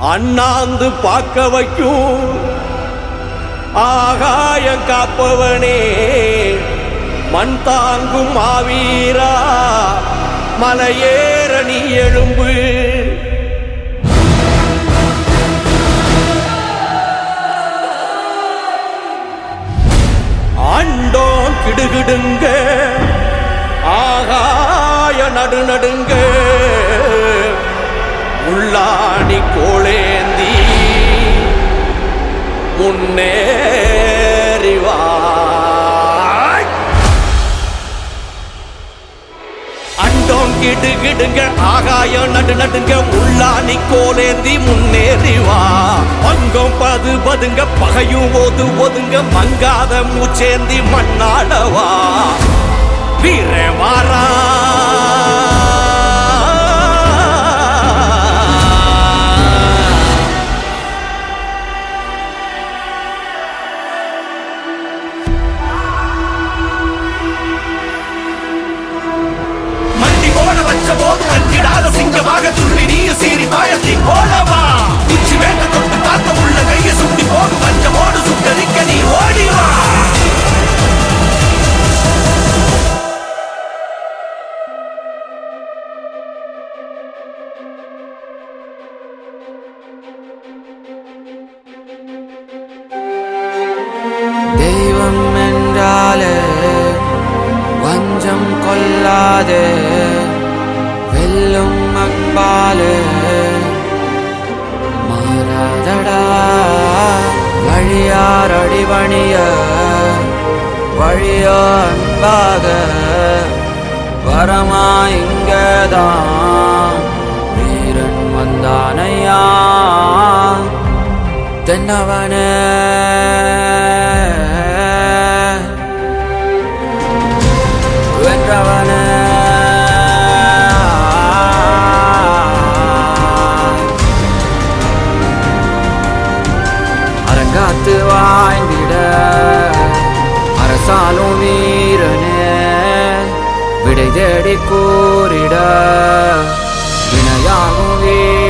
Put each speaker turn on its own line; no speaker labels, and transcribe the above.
அண்ணாந்து பார்க்க வைக்கும் ஆகாயம் காப்பவனே மண் தாங்கும் மாவீரா மலையேற நீ எழும்பு ஆண்டோன் கிடுகிடுங்க ஆகாய நடுநடுங்க உள்ளாணி கோளேந்தி முன்னேறி வா அண்டோம் கிடு கிடுங்க ஆகாயம் நடு நடுங்க உள்ளாணி கோலேந்தி முன்னேறி வா பங்கம் பது பதுங்க பகையும் ஓது ஒதுங்க மங்காத மூச்சேந்தி மண்ணாடவா வீர மாறா
மண்டி போட வச்ச போது கண்டிடாத சிங்கமாக துள்ளி நீ சீறி பாயத்தி போலவா உச்சி வேண்ட தொட்டு பார்த்த உள்ள கைய சுட்டி போடு பஞ்சமோடு சுட்டரிக்க நீ ஓடிவா
தெய்வம் என்றாலே வஞ்சம் கொள்ளாதே வெல்லும் அன்பாலே மாறாதடா வழியார் அடிபணிய வழியோ அன்பாக வரமா இங்கதான் வீரன் வந்தானையா தென்னவனே வென்றவனே அரங்காத்து வாய்ந்திட அரசாலும் வீரனே விடை தேடி கூறிட வினையாகும் வீர